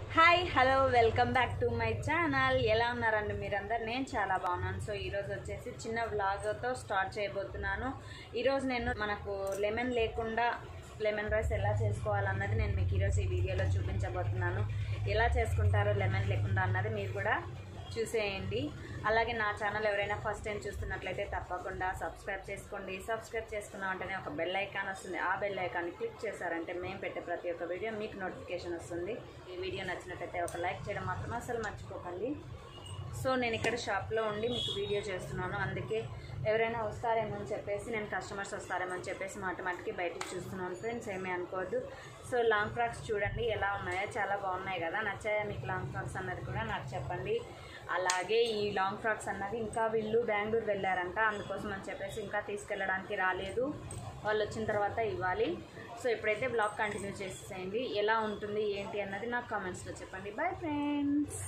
hi hello welcome back to my channel ఎలా ఉన్నారండి మీరందరు నేను చాలా బాగున్నాను సో ఈరోజు వచ్చేసి చిన్న వ్లాగ్తో స్టార్ట్ చేయబోతున్నాను ఈరోజు నేను మనకు లెమన్ లేకుండా లెమన్ రైస్ ఎలా చేసుకోవాలన్నది నేను మీకు ఈరోజు ఈ వీడియోలో చూపించబోతున్నాను ఎలా చేసుకుంటారో లెమన్ లేకుండా అన్నది మీరు కూడా చూసేయండి అలాగే నా ఛానల్ ఎవరైనా ఫస్ట్ టైం చూస్తున్నట్లయితే తప్పకుండా సబ్స్క్రైబ్ చేసుకోండి సబ్స్క్రైబ్ చేసుకున్న వెంటనే ఒక బెల్ ఐకాన్ వస్తుంది ఆ బెల్ ఐకాన్ని క్లిక్ చేశారంటే మేము పెట్టే ప్రతి ఒక్క వీడియో మీకు నోటిఫికేషన్ వస్తుంది ఈ వీడియో నచ్చినట్లయితే ఒక లైక్ చేయడం మాత్రం అసలు మర్చిపోకండి సో నేను ఇక్కడ షాప్లో ఉండి మీకు వీడియో చేస్తున్నాను అందుకే ఎవరైనా వస్తారేమో అని చెప్పేసి నేను కస్టమర్స్ వస్తారేమో అని చెప్పేసి మాటమాటికి బయటికి చూస్తున్నాను ఫ్రెండ్స్ ఏమీ అనుకోవద్దు సో లాంగ్ ఫ్రాక్స్ చూడండి ఎలా ఉన్నాయో చాలా బాగున్నాయి కదా నచ్చాయా మీకు లాంగ్ ఫ్రాక్స్ అన్నది కూడా నాకు చెప్పండి అలాగే ఈ లాంగ్ ఫ్రాక్స్ అన్నది ఇంకా వీళ్ళు బెంగళూరు వెళ్ళారంట అందుకోసం అని చెప్పేసి ఇంకా తీసుకెళ్ళడానికి రాలేదు వాళ్ళు వచ్చిన తర్వాత ఇవ్వాలి సో ఇప్పుడైతే బ్లాగ్ కంటిన్యూ చేసేసేయండి ఎలా ఉంటుంది ఏంటి అన్నది నాకు కామెంట్స్లో చెప్పండి bye friends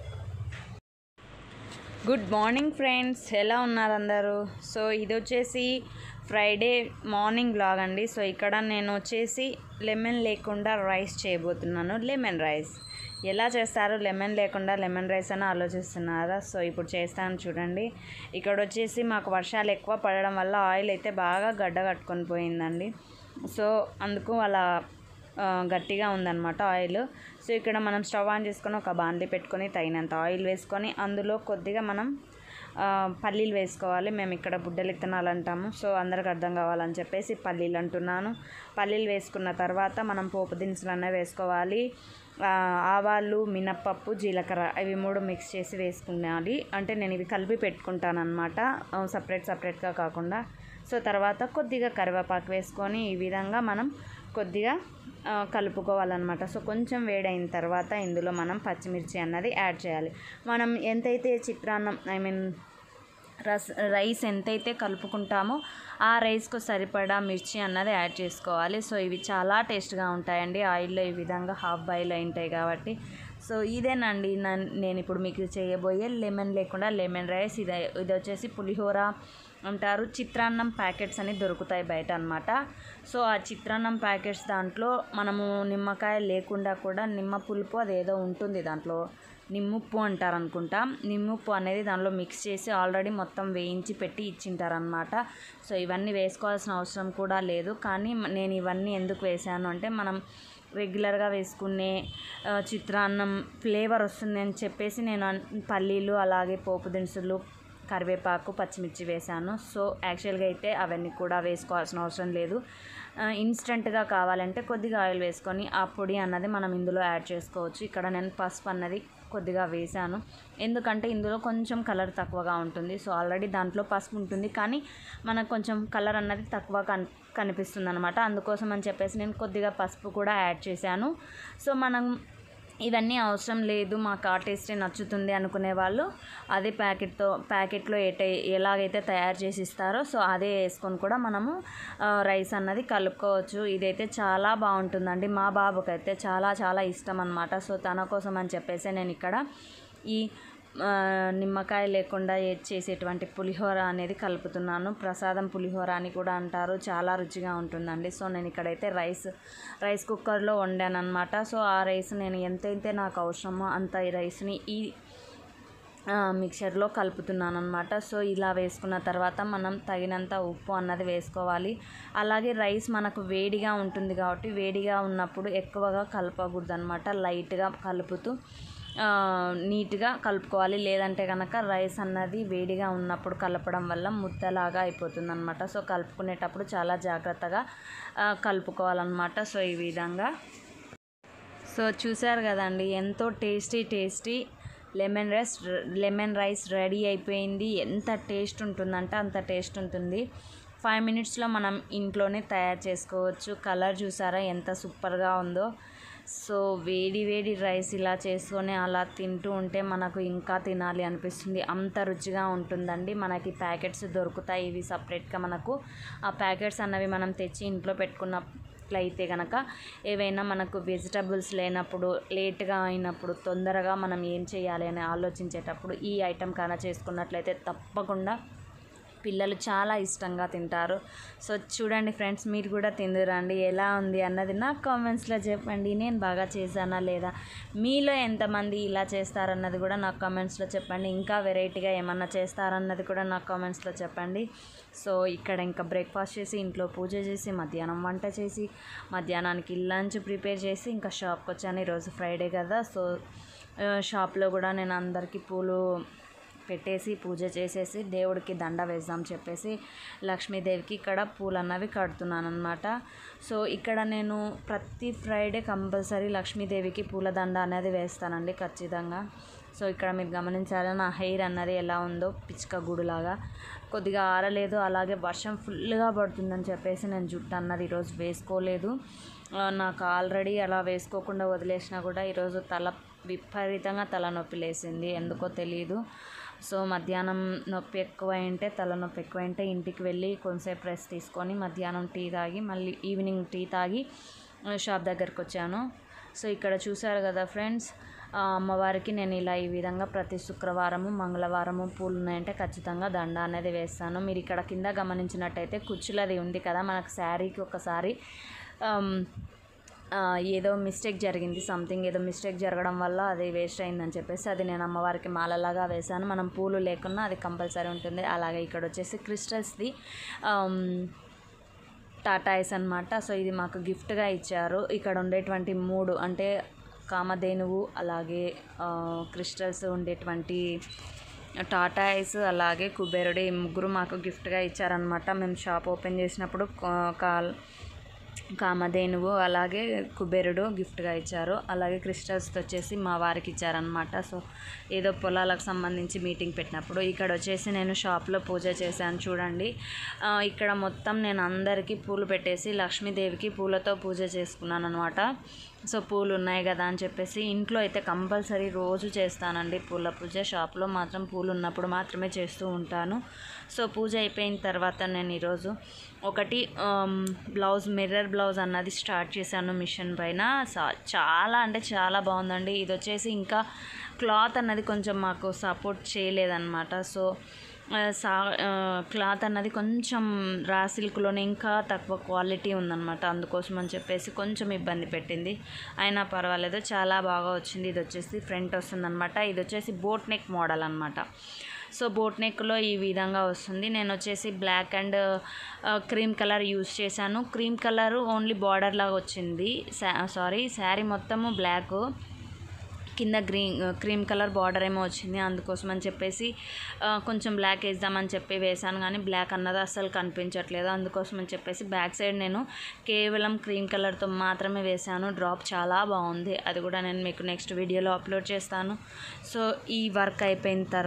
good morning friends ఎలా ఉన్నారు అందరూ సో ఇది వచ్చేసి ఫ్రైడే మార్నింగ్ బ్లాగ్ అండి సో ఇక్కడ నేను వచ్చేసి లెమన్ లేకుండా రైస్ చేయబోతున్నాను లెమన్ రైస్ ఎలా చేస్తారు లెమన్ లేకుండా లెమన్ రైస్ అని ఆలోచిస్తున్నారా సో ఇప్పుడు చేస్తాను చూడండి ఇక్కడ వచ్చేసి మాకు వర్షాలు ఎక్కువ పడడం వల్ల ఆయిల్ అయితే బాగా గడ్డ కట్టుకొని పోయిందండి సో అందుకు అలా ఆ, గట్టిగా ఉందన్నమాట ఆయిల్ సో ఇక్కడ మనం స్టవ్ ఆన్ చేసుకొని ఒక బాండ్లీ పెట్టుకొని తగినంత ఆయిల్ వేసుకొని అందులో కొద్దిగా మనం ఆ, పల్లీలు వేసుకోవాలి మేము ఇక్కడ బుడ్డలు విత్తనాలు అంటాము సో అందరికి అర్థం కావాలని చెప్పేసి పల్లీలు అంటున్నాను పల్లీలు వేసుకున్న తర్వాత మనం పోపు దినుసులు అనేవి వేసుకోవాలి ఆ, ఆవాలు మినప్పప్పు జీలకర్ర ఇవి మూడు మిక్స్ చేసి వేసుకున్నాలి అంటే నేను ఇవి కలిపి పెట్టుకుంటాను అనమాట సపరేట్ సపరేట్గా కాకుండా సో తర్వాత కొద్దిగా కరివేపాకు వేసుకొని ఈ విధంగా మనం కొద్దిగా ఆ, కలుపుకోవాలన్నమాట సో కొంచెం వేడైన తర్వాత ఇందులో మనం పచ్చిమిర్చి అన్నది యాడ్ చేయాలి మనం ఎంతైతే చిత్రాన్నం ఐ మీన్ రస్ రైస్ ఎంతైతే కలుపుకుంటామో ఆ రైస్కు సరిపడా మిర్చి అన్నది యాడ్ చేసుకోవాలి సో ఇవి చాలా టేస్ట్గా ఉంటాయండి ఆయిల్లో ఈ విధంగా హాఫ్ బాయిల్ అయి ఉంటాయి కాబట్టి సో ఇదేనండి నన్- నేను ఇప్పుడు మీకు చేయబోయే లెమన్ లేకుండా లెమన్ రైస్ ఇది ఇది వచ్చేసి పులిహోర అంటారు చిత్రాన్నం ప్యాకెట్స్ అని దొరుకుతాయి బయట అనమాట సో ఆ చిత్రాన్నం ప్యాకెట్స్ దాంట్లో మనము నిమ్మకాయ లేకుండా కూడా నిమ్మ పులుపు అదేదో ఉంటుంది దాంట్లో నిమ్ముప్పు అంటారు అనుకుంటా నిమ్ముప్పు అనేది దానిలో మిక్స్ చేసి ఆల్రెడీ మొత్తం వేయించి పెట్టి ఇచ్చింటారనమాట సో ఇవన్నీ వేసుకోవాల్సిన అవసరం కూడా లేదు కానీ మ- నేను ఇవన్నీ ఎందుకు వేసాను అంటే మనం రెగ్యులర్గా వేసుకునే ఆ, చిత్రాన్నం ఫ్లేవర్ వస్తుంది అని చెప్పేసి నేను అన్- పల్లీలు అలాగే పోపు దినుసులు కరివేపాకు పచ్చిమిర్చి వేసాను సో యాక్చువల్గా అయితే అవన్నీ కూడా వేసుకోవాల్సిన అవసరం లేదు ఆ, ఇన్స్టెంట్గా కావాలంటే కొద్దిగా ఆయిల్ వేసుకొని ఆ పొడి అన్నది మనం ఇందులో యాడ్ చేసుకోవచ్చు ఇక్కడ నేను పసుపు అన్నది కొద్దిగా వేసాను ఎందుకంటే ఇందులో కొంచెం కలర్ తక్కువగా ఉంటుంది సో ఆల్రెడీ దాంట్లో పసుపు ఉంటుంది కానీ మనకు కొంచెం కలర్ అన్నది తక్కువ కన్ కనిపిస్తుంది అనమాట అందుకోసం అని చెప్పేసి నేను కొద్దిగా పసుపు కూడా యాడ్ చేశాను సో మనం ఇవన్నీ అవసరం లేదు మాకు ఆ టేస్టే నచ్చుతుంది అనుకునే వాళ్ళు అదే ప్యాకెట్తో ప్యాకెట్లో ఎట ఎలాగైతే తయారు చేసి ఇస్తారో సో అదే వేసుకొని కూడా మనము ఆ, రైస్ అన్నది కలుపుకోవచ్చు ఇదైతే చాలా బాగుంటుందండి మా బాబుకైతే చాలా చాలా ఇష్టం అనమాట సో తన కోసం అని చెప్పేసి నేను ఇక్కడ ఈ ఆ, నిమ్మకాయ లేకుండా ఏ- చేసేటువంటి పులిహోర అనేది కలుపుతున్నాను ప్రసాదం పులిహోర అని కూడా అంటారు చాలా రుచిగా ఉంటుందండి సో నేను ఇక్కడైతే రైస్ రైస్ కుక్కర్లో వండాను అనమాట సో ఆ రైస్ నేను ఎంతైతే నాకు అవసరమో అంత ఈ రైస్ని ఈ ఆ, మిక్చర్లో కలుపుతున్నాను అనమాట సో ఇలా వేసుకున్న తర్వాత మనం తగినంత ఉప్పు అన్నది వేసుకోవాలి అలాగే రైస్ మనకు వేడిగా ఉంటుంది కాబట్టి వేడిగా ఉన్నప్పుడు ఎక్కువగా కలపకూడదు అనమాట లైట్గా కలుపుతూ ఆ, నీట్గా కలుపుకోవాలి లేదంటే కనుక రైస్ అన్నది వేడిగా ఉన్నప్పుడు కలపడం వల్ల ముద్దలాగా అయిపోతుంది అనమాట సో కలుపుకునేటప్పుడు చాలా జాగ్రత్తగా ఆ, కలుపుకోవాలన్నమాట సో ఈ విధంగా సో చూసారు కదండి ఎంతో tasty tasty lemon rice lemon rice ready అయిపోయింది ఎంత టేస్ట్ ఉంటుందంటే అంత టేస్ట్ ఉంటుంది ఫైవ్ మినిట్స్లో మనం ఇంట్లోనే తయారు చేసుకోవచ్చు కలర్ చూసారా ఎంత సూపర్గా ఉందో సో వేడి వేడి రైస్ ఇలా చేసుకొని అలా తింటూ ఉంటే మనకు ఇంకా తినాలి అనిపిస్తుంది అంత రుచిగా ఉంటుందండి మనకి ప్యాకెట్స్ దొరుకుతాయి ఇవి సపరేట్గా మనకు ఆ ప్యాకెట్స్ అన్నవి మనం తెచ్చి ఇంట్లో పెట్టుకున్న అయితే కనుక ఏవైనా మనకు వెజిటబుల్స్ లేనప్పుడు లేట్గా అయినప్పుడు తొందరగా మనం ఏం చేయాలి అని ఆలోచించేటప్పుడు ఈ ఐటెం కన్నా చేసుకున్నట్లయితే తప్పకుండా పిల్లలు చాలా ఇష్టంగా తింటారు సో చూడండి ఫ్రెండ్స్ మీరు కూడా తిందురండి ఎలా ఉంది అన్నది నాకు కామెంట్స్లో చెప్పండి నేను బాగా చేశానా లేదా మీలో ఎంతమంది ఇలా చేస్తారన్నది కూడా నాకు కామెంట్స్లో చెప్పండి ఇంకా వెరైటీగా ఏమన్నా చేస్తారన్నది కూడా నాకు కామెంట్స్లో చెప్పండి సో ఇక్కడ ఇంకా బ్రేక్ఫాస్ట్ చేసి ఇంట్లో పూజ చేసి మధ్యాహ్నం వంట చేసి మధ్యాహ్నానికి లంచ్ ప్రిపేర్ చేసి ఇంకా షాప్కి వచ్చాను ఈరోజు ఫ్రైడే కదా సో ఆ, షాప్లో కూడా నేను అందరికీ పూలు పెట్టేసి పూజ చేసేసి దేవుడికి దండ వేద్దాం చెప్పేసి లక్ష్మీదేవికి ఇక్కడ పూలు అన్నవి కడుతున్నాను అనమాట సో ఇక్కడ నేను ప్రతి ఫ్రైడే కంపల్సరీ లక్ష్మీదేవికి పూల దండ అనేది వేస్తానండి ఖచ్చితంగా సో ఇక్కడ మీరు గమనించాలి నా హెయిర్ అన్నది ఎలా ఉందో పిచ్చుక గుడులాగా కొద్దిగా ఆరలేదు అలాగే వర్షం ఫుల్గా పడుతుందని చెప్పేసి నేను జుట్టు అన్నది ఈరోజు వేసుకోలేదు ఆ, నాకు ఆల్రెడీ అలా వేసుకోకుండా వదిలేసినా కూడా ఈరోజు తల విపరీతంగా తలనొప్పి లేసింది ఎందుకో తెలియదు సో మధ్యాహ్నం నొప్పి ఎక్కువ ఉంటే తలనొప్పి ఎక్కువ ఉంటే ఇంటికి వెళ్ళి కొంతసేపు రెస్ట్ తీసుకొని మధ్యాహ్నం టీ తాగి మళ్ళీ ఈవినింగ్ టీ తాగి ఆ, షాప్ దగ్గరికి వచ్చాను సో ఇక్కడ చూసారు కదా ఫ్రెండ్స్ ఆ, అమ్మవారికి నేను ఇలా ఈ విధంగా ప్రతి శుక్రవారము మంగళవారము పూలు ఉన్నాయంటే ఖచ్చితంగా దండ అనేది వేస్తాను మీరు ఇక్కడ కింద గమనించినట్టయితే కుచ్చులది ఉంది కదా మనకు శారీకి ఒకసారి ఆమ్, ఆ, ఏదో మిస్టేక్ జరిగింది సంథింగ్ ఏదో మిస్టేక్ జరగడం వల్ల అది వేస్ట్ అయిందని చెప్పేసి అది నేను అమ్మవారికి మాలలాగా వేశాను మనం పూలు లేకున్నా అది కంపల్సరీ ఉంటుంది అలాగే ఇక్కడ వచ్చేసి క్రిస్టల్స్ది ఆమ్, టాటా ఐస్ అనమాట సో ఇది మాకు గిఫ్ట్గా ఇచ్చారు ఇక్కడ ఉండేటువంటి మూడు అంటే కామధేనువు అలాగే ఆ, క్రిస్టల్స్ ఉండేటువంటి టాటా ఐస్ అలాగే కుబేరుడు ఈ ముగ్గురు మాకు గిఫ్ట్గా ఇచ్చారనమాట మేము షాప్ ఓపెన్ చేసినప్పుడు కా- కాల్ కామధేనువు అలాగే కుబేరుడు గిఫ్ట్గా ఇచ్చారు అలాగే క్రిస్టల్స్ వచ్చేసి మా వారికి ఇచ్చారనమాట సో ఏదో పొలాలకు సంబంధించి మీటింగ్ పెట్టినప్పుడు ఇక్కడ వచ్చేసి నేను షాప్లో పూజ చేశాను చూడండి ఆ, ఇక్కడ మొత్తం నేను అందరికీ పూలు పెట్టేసి లక్ష్మీదేవికి పూలతో పూజ చేసుకున్నాను అనమాట సో పూలు ఉన్నాయి కదా అని చెప్పేసి ఇంట్లో అయితే కంపల్సరీ రోజు చేస్తానండి పూల పూజ షాప్లో మాత్రం పూలు ఉన్నప్పుడు మాత్రమే చేస్తూ ఉంటాను సో పూజ అయిపోయిన తర్వాత నేను ఈరోజు ఒకటి ఆమ్, బ్లౌజ్ మిర్రర్ బ్లౌజ్ అన్నది స్టార్ట్ చేశాను మిషన్ పైన సా- చాలా అంటే చాలా బాగుందండి ఇది వచ్చేసి ఇంకా క్లాత్ అన్నది కొంచెం మాకు సపోర్ట్ చేయలేదన్నమాట సో ఆ, సా ఆ, క్లాత్ అన్నది కొంచెం రా సిల్క్లోనే ఇంకా తక్కువ క్వాలిటీ ఉందన్నమాట అందుకోసం అని చెప్పేసి కొంచెం ఇబ్బంది పెట్టింది అయినా పర్వాలేదు చాలా బాగా వచ్చింది ఇది వచ్చేసి ఫ్రంట్ వస్తుందన్నమాట ఇది వచ్చేసి బోట్ నెక్ మోడల్ అనమాట సో బోట్ నెక్లో ఈ విధంగా వస్తుంది నేను వచ్చేసి black and cream colour use చేశాను క్రీమ్ కలర్ ఓన్లీ బార్డర్ లాగా వచ్చింది సారీ శారీ మొత్తము బ్లాక్ కింద గ్రీన్ క్రీమ్ కలర్ బార్డర్ ఏమో వచ్చింది అందుకోసం అని చెప్పేసి ఆ, కొంచెం బ్లాక్ వేద్దామని చెప్పి వేసాను కానీ బ్లాక్ అన్నది అస్సలు కనిపించట్లేదు అందుకోసం అని చెప్పేసి బ్యాక్ సైడ్ నేను కేవలం క్రీమ్ కలర్తో మాత్రమే వేసాను డ్రాప్ చాలా బాగుంది అది కూడా నేను మీకు నెక్స్ట్ వీడియోలో అప్లోడ్ చేస్తాను సో ఈ వర్క్ అయిపోయిన తర్వాత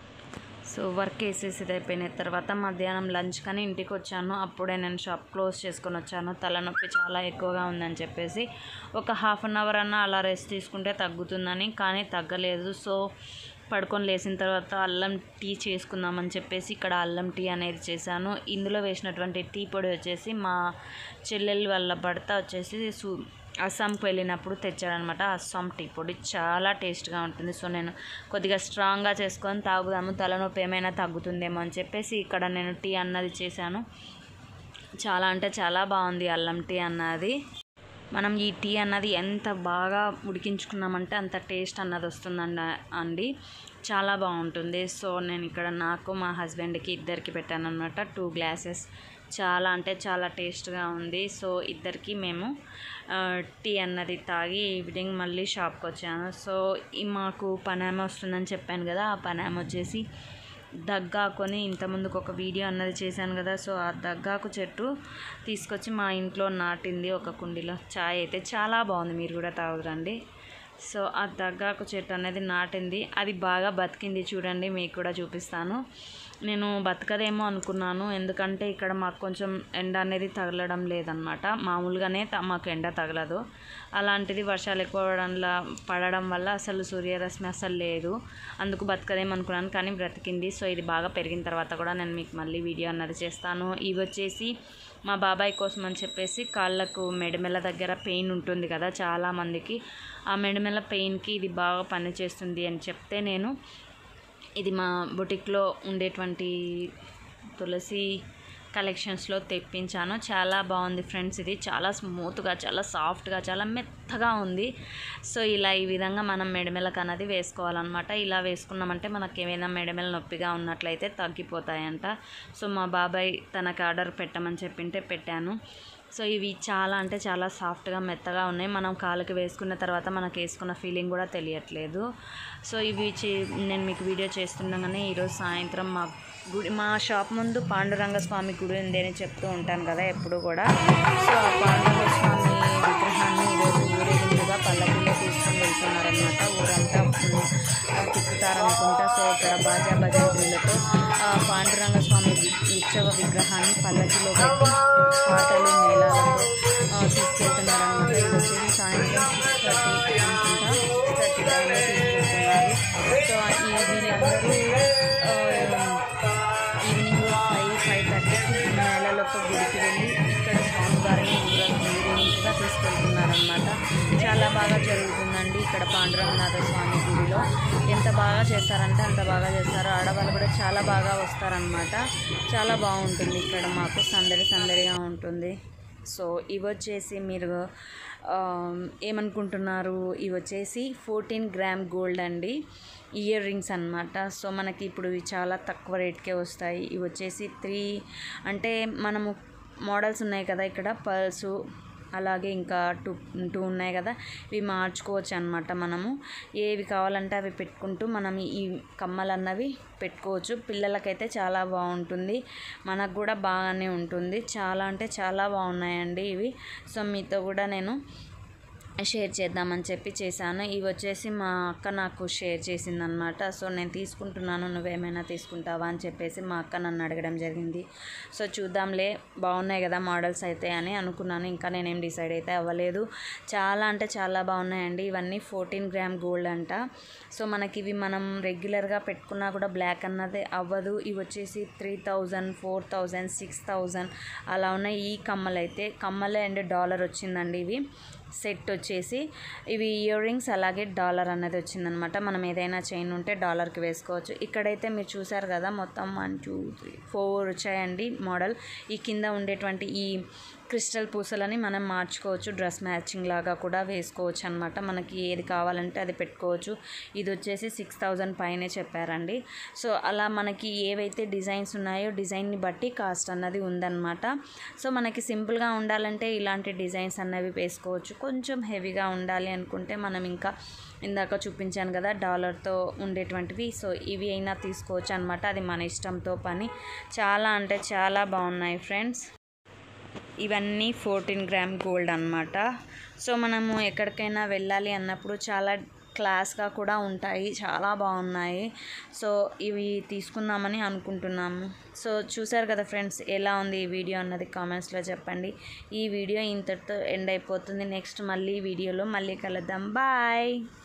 సో వర్క్ వేసేసి అయిపోయిన తర్వాత మధ్యాహ్నం లంచ్ కానీ ఇంటికి వచ్చాను అప్పుడే నేను షాప్ క్లోజ్ చేసుకొని వచ్చాను తలనొప్పి చాలా ఎక్కువగా ఉందని చెప్పేసి ఒక హాఫ్ అన్ అవర్ అన్న అలా రెస్ట్ తీసుకుంటే తగ్గుతుందని కానీ తగ్గలేదు సో పడుకొని లేచిన తర్వాత అల్లం టీ చేసుకుందామని చెప్పేసి ఇక్కడ అల్లం టీ అనేది చేశాను ఇందులో వేసినటువంటి టీ పొడి వచ్చేసి మా చెల్లెలు వాళ్ళ భర్త వచ్చేసి సు అస్సాంకి వెళ్ళినప్పుడు తెచ్చాడనమాట అస్సాం టీ పొడి చాలా టేస్ట్గా ఉంటుంది సో నేను కొద్దిగా స్ట్రాంగ్గా చేసుకొని తాగుదాము తలనొప్పి ఏమైనా తగ్గుతుందేమో అని చెప్పేసి ఇక్కడ నేను టీ అన్నది చేశాను చాలా అంటే చాలా బాగుంది అల్లం టీ అన్నది మనం ఈ టీ అన్నది ఎంత బాగా ఉడికించుకున్నామంటే అంత టేస్ట్ అన్నది వస్తుందండి అండి చాలా బాగుంటుంది సో నేను ఇక్కడ నాకు మా హస్బెండ్కి ఇద్దరికి పెట్టాను అనమాట టూ గ్లాసెస్ చాలా అంటే చాలా టేస్ట్గా ఉంది సో ఇద్దరికి మేము ఆ, టీ అన్నది తాగి ఈవినింగ్ మళ్ళీ షాప్కి వచ్చాను సో ఈ మాకు పనామ వస్తుందని చెప్పాను కదా ఆ పనామ వచ్చేసి దగ్గాకొని ఇంతకుముందుకు ఒక వీడియో అన్నది చేశాను కదా సో ఆ దగ్గాకు చెట్టు తీసుకొచ్చి మా ఇంట్లో నాటింది ఒక కుండీలో చాయ్ అయితే చాలా బాగుంది మీరు కూడా తాగురండి సో ఆ దగ్గాకు చెట్టు అనేది నాటింది అది బాగా బతికింది చూడండి మీకు కూడా చూపిస్తాను నేను బతకదేమో అనుకున్నాను ఎందుకంటే ఇక్కడ మాకు కొంచెం ఎండ అనేది తగలడం లేదనమాట మామూలుగానే త- మాకు ఎండ తగలదు అలాంటిది వర్షాలు ఎక్కువ పడడంలా పడడం వల్ల అసలు సూర్యరశ్మి అసలు లేదు అందుకు బతకదేమో అనుకున్నాను కానీ బ్రతికింది సో ఇది బాగా పెరిగిన తర్వాత కూడా నేను మీకు మళ్ళీ వీడియో అన్నది చేస్తాను ఇవి వచ్చేసి మా బాబాయ్ కోసం అని చెప్పేసి కాళ్ళకు మెడమెల దగ్గర పెయిన్ ఉంటుంది కదా చాలామందికి ఆ మెడమెల పెయిన్కి ఇది బాగా పనిచేస్తుంది అని చెప్తే నేను ఇది మా బొటిక్లో ఉండేటువంటి తులసి కలెక్షన్స్లో తెప్పించాను చాలా బాగుంది ఫ్రెండ్స్ ఇది చాలా స్మూత్గా చాలా సాఫ్ట్గా చాలా మెత్తగా ఉంది సో ఇలా ఈ విధంగా మనం మెడమెలకు అన్నది వేసుకోవాలన్నమాట ఇలా వేసుకున్నామంటే మనకి ఏమైనా మెడమెల నొప్పిగా ఉన్నట్లయితే తగ్గిపోతాయంట సో మా బాబాయ్ తనకు ఆర్డర్ పెట్టమని చెప్పింటే పెట్టాను సో ఇవి చాలా అంటే చాలా సాఫ్ట్గా మెత్తగా ఉన్నాయి మనం కాలుకి వేసుకున్న తర్వాత మనకు వేసుకున్న ఫీలింగ్ కూడా తెలియట్లేదు సో ఇవి చే- నేను మీకు వీడియో చేస్తుండగానే ఈరోజు సాయంత్రం మా గుడి మా షాప్ ముందు పాండురంగ స్వామి గుడి ఉంది అని చెప్తూ ఉంటాను కదా ఎప్పుడు కూడా సో ఆ పాండురంగ స్వామి విగ్రహాన్ని ఈరోజు ఊరేగింపుగా పల్లకిలో తీసుకొని వెళ్తున్నారనమాట ఊరంతా ఉమ్, తిప్పుతారనుకుంటా సో ఇక్కడ బాజా భజంత్రులతో ఆ పాండురంగ స్వామి వి- ఉత్సవ విగ్రహాన్ని పల్లకిలో పెట్టి పాటలు మేళాలతో ఆ, తీసుకెళ్తున్నారనమాట ఇది వచ్చేసి సాయంత్రం సిక్స్ థర్టీ అనుకుంటా సిక్స్ థర్టీ టైంలో తీసుకెళ్తున్నారు సో ఈ వీళ్ళందరూ ఆ, ఈవినింగ్ ఫైవ్ ఫైవ్ థర్టీకి మేళలతో గుడికి వెళ్ళి ఇక్కడ స్వామివారిని ఊరేగింపుగా తీసుకెళ్తున్నారనమాట చాలా బాగా జరుగుతుందండి ఇక్కడ పాండురంగనాథ స్వామి గుడిలో ఎంత బాగా చేస్తారంటే అంత బాగా చేస్తారు ఆడవాళ్ళు కూడా చాలా బాగా వస్తారనమాట చాలా బాగుంటుంది ఇక్కడ మాకు సందడి సందడిగా ఉంటుంది సో ఇవి వచ్చేసి మీరు ఆ, ఏమనుకుంటున్నారు ఇవి వచ్చేసి ఫోర్టీన్ గ్రామ్ గోల్డ్ అండి ఇయర్ రింగ్స్ అనమాట సో మనకి ఇప్పుడు ఇవి చాలా తక్కువ రేట్కే వస్తాయి ఇవి వచ్చేసి త్రీ అంటే మనము మోడల్స్ ఉన్నాయి కదా ఇక్కడ పర్ల్సు అలాగే ఇంకా టూ టూ ఉన్నాయి కదా ఇవి మార్చుకోవచ్చు అనమాట మనము ఏవి కావాలంటే అవి పెట్టుకుంటూ మనం ఈ కమ్మలు అన్నవి పెట్టుకోవచ్చు పిల్లలకైతే చాలా బాగుంటుంది మనకు కూడా బాగానే ఉంటుంది చాలా అంటే చాలా బాగున్నాయండి ఇవి సో మీతో కూడా నేను షేర్ చేద్దామని చెప్పి చేశాను ఇవి వచ్చేసి మా అక్క నాకు షేర్ చేసిందనమాట సో నేను తీసుకుంటున్నాను నువ్వేమైనా తీసుకుంటావా అని చెప్పేసి మా అక్క నన్ను అడగడం జరిగింది సో చూద్దాంలే బాగున్నాయి కదా మోడల్స్ అయితే అని అనుకున్నాను ఇంకా నేనేం డిసైడ్ అయితే అవ్వలేదు చాలా అంటే చాలా బాగున్నాయండి ఇవన్నీ ఫోర్టీన్ గ్రామ్ గోల్డ్ అంట సో మనకి ఇవి మనం రెగ్యులర్గా పెట్టుకున్నా కూడా బ్లాక్ అన్నది అవ్వదు ఇవి వచ్చేసి three thousand four thousand six thousand అలా ఉన్నాయి ఈ కమ్మలు అయితే కమ్మలే అండ్ డాలర్ వచ్చిందండి ఇవి సెట్ వచ్చేసి ఇవి ఇయర్ రింగ్స్ అలాగే డాలర్ అనేది వచ్చిందనమాట మనం ఏదైనా చైన్ ఉంటే డాలర్కి వేసుకోవచ్చు ఇక్కడైతే మీరు చూసారు కదా మొత్తం వన్ టూ త్రీ ఫోర్ వచ్చాయండి మోడల్ ఈ కింద ఉండేటువంటి ఈ క్రిస్టల్ పూసలని మనం మార్చుకోవచ్చు డ్రెస్ మ్యాచింగ్ లాగా కూడా వేసుకోవచ్చు అనమాట మనకి ఏది కావాలంటే అది పెట్టుకోవచ్చు ఇది వచ్చేసి సిక్స్ థౌజండ్ పైనే చెప్పారండి సో అలా మనకి ఏవైతే డిజైన్స్ ఉన్నాయో డిజైన్ని బట్టి కాస్ట్ అన్నది ఉందన్నమాట సో మనకి సింపుల్గా ఉండాలంటే ఇలాంటి డిజైన్స్ అన్నవి వేసుకోవచ్చు కొంచెం హెవీగా ఉండాలి అనుకుంటే మనం ఇంకా ఇందాక చూపించాను కదా డాలర్తో ఉండేటువంటివి సో ఇవి అయినా తీసుకోవచ్చు అనమాట అది మన ఇష్టంతో పని చాలా అంటే చాలా బాగున్నాయి ఫ్రెండ్స్ ఇవన్నీ ఫోర్టీన్ గ్రామ్ గోల్డ్ అన్నమాట సో మనము ఎక్కడికైనా వెళ్ళాలి అన్నప్పుడు చాలా క్లాస్గా కూడా ఉంటాయి చాలా బాగున్నాయి సో ఇవి తీసుకుందామని అనుకుంటున్నాము సో చూసారు కదా ఫ్రెండ్స్ ఎలా ఉంది ఈ వీడియో అన్నది కామెంట్స్లో చెప్పండి ఈ వీడియో ఇంతటితో ఎండ్ అయిపోతుంది నెక్స్ట్ మళ్ళీ వీడియోలో మళ్ళీ కలుద్దాం బాయ్